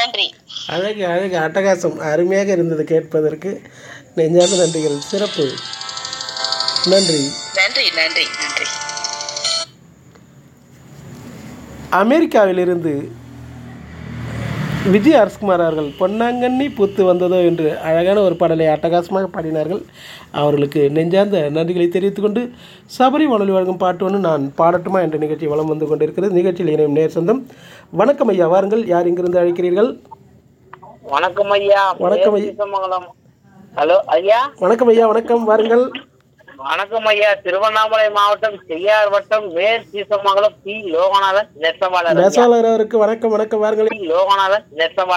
நன்றி அழகு அழகு அட்டகாசம் அருமையாக இருந்தது கேட்பதற்கு நெஞ்சார்ந்த நன்றிகள் சிறப்பு நன்றி நன்றி நன்றி நன்றி அமெரிக்காவிலிருந்து விஜய் அரசகுமார் அவர்கள் பொன்னாங்கண்ணி பூத்து வந்ததோ என்று அழகான ஒரு பாடலை அட்டகாசமாக பாடினார்கள் அவர்களுக்கு நெஞ்சார்ந்த நன்றிகளை தெரிவித்துக் கொண்டு சபரி வானொலி வழங்கும் பாட்டு ஒன்று நான் பாடட்டுமா என்ற நிகழ்ச்சி வலம் வந்து கொண்டிருக்கிறது நிகழ்ச்சியில் இணையும் நேர் சொந்தம் வணக்கம் ஐயா வாருங்கள் யார் இங்கிருந்து அழைக்கிறீர்கள் வணக்கம் ஐயா வணக்கம் ஐயா. சீசமங்கலம் ஹலோ ஐயா வணக்கம் ஐயா வணக்கம் வாருங்கள் வணக்கம் ஐயா திருவண்ணாமலை மாவட்டம் செய்யார் வட்டம் மேல் சீசமங்கலம் பி லோகநாதன் நெசவாளர் ஐயா. நெசவாளர் அவருக்கு வணக்கம் வணக்கம் வாருங்கள் பி லோகநாதன் நெசவாளர்